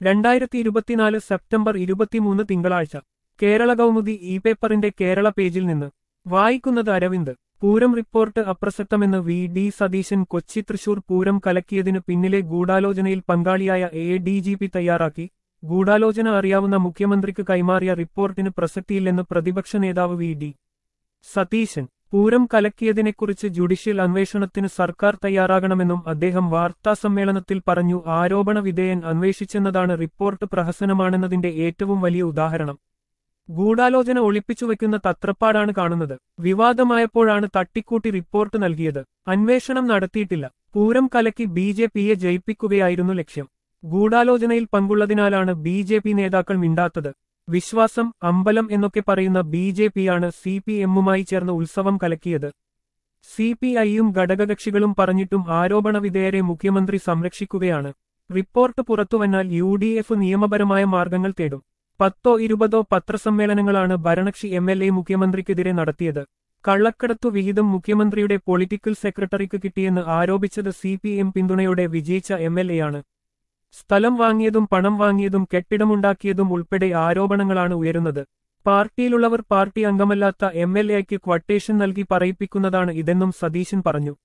രണ്ടായിരത്തി ഇരുപത്തിനാല് സെപ്റ്റംബർ ഇരുപത്തിമൂന്ന് തിങ്കളാഴ്ച കേരള കൗമുദി ഇ പേപ്പറിന്റെ കേരള പേജിൽ നിന്ന് വായിക്കുന്നത് അരവിന്ദ് പൂരം റിപ്പോർട്ട് അപ്രസക്തമെന്ന് വി ഡി സതീശൻ കൊച്ചി തൃശൂർ പൂരം കലക്കിയതിനു പിന്നിലെ ഗൂഢാലോചനയിൽ പങ്കാളിയായ എ ഡി ജി പി തയ്യാറാക്കി ഗൂഢാലോചന അറിയാവുന്ന മുഖ്യമന്ത്രിക്ക് കൈമാറിയ റിപ്പോർട്ടിന് പ്രസക്തിയില്ലെന്ന് പ്രതിപക്ഷ നേതാവ് വി ഡി സതീശൻ പൂരം കലക്കിയതിനെക്കുറിച്ച് ജുഡീഷ്യൽ അന്വേഷണത്തിന് സർക്കാർ തയ്യാറാകണമെന്നും അദ്ദേഹം വാർത്താസമ്മേളനത്തിൽ പറഞ്ഞു ആരോപണ വിധേയൻ അന്വേഷിച്ചെന്നതാണ് റിപ്പോർട്ട് പ്രഹസനമാണെന്നതിന്റെ ഏറ്റവും വലിയ ഉദാഹരണം ഗൂഢാലോചന ഒളിപ്പിച്ചുവെക്കുന്ന തത്രപ്പാടാണ് കാണുന്നത് വിവാദമായപ്പോഴാണ് തട്ടിക്കൂട്ടി റിപ്പോർട്ട് നൽകിയത് അന്വേഷണം നടത്തിയിട്ടില്ല പൂരം കലക്കി ബി ജെ പിയെ ജയിപ്പിക്കുകയായിരുന്നു ലക്ഷ്യം ഗൂഢാലോചനയിൽ പങ്കുള്ളതിനാലാണ് ബി ജെ പി നേതാക്കൾ മിണ്ടാത്തത് വിശ്വാസം അമ്പലം എന്നൊക്കെ പറയുന്ന ബി ജെ പിയാണ് സി പി എമ്മുമായി ചേർന്ന് ഉത്സവം കലക്കിയത് സി പി ഐയും ഘടകകക്ഷികളും പറഞ്ഞിട്ടും ആരോപണ വിധേയരെ മുഖ്യമന്ത്രി സംരക്ഷിക്കുകയാണ് റിപ്പോർട്ട് പുറത്തുവന്നാൽ യു ഡി എഫ് നിയമപരമായ മാർഗങ്ങൾ തേടും പത്തോ ഇരുപതോ പത്രസമ്മേളനങ്ങളാണ് ഭരണകക്ഷി എം എൽ എ മുഖ്യമന്ത്രിക്കെതിരെ നടത്തിയത് കള്ളക്കടത്തു വിഹിതം മുഖ്യമന്ത്രിയുടെ പൊളിറ്റിക്കൽ സെക്രട്ടറിക്ക് കിട്ടിയെന്ന് ആരോപിച്ചത് സി പി എം പിന്തുണയോടെ വിജയിച്ച എം എൽ എയാണ് സ്ഥലം വാങ്ങിയതും പണം വാങ്ങിയതും കെട്ടിടമുണ്ടാക്കിയതും ഉൾപ്പെടെ ആരോപണങ്ങളാണ് ഉയരുന്നത് പാർട്ടിയിലുള്ളവർ പാർട്ടി അംഗമല്ലാത്ത എം എൽ എക്ക് ക്വട്ടേഷൻ നൽകി പറയിപ്പിക്കുന്നതാണ് ഇതെന്നും സതീശൻ പറഞ്ഞു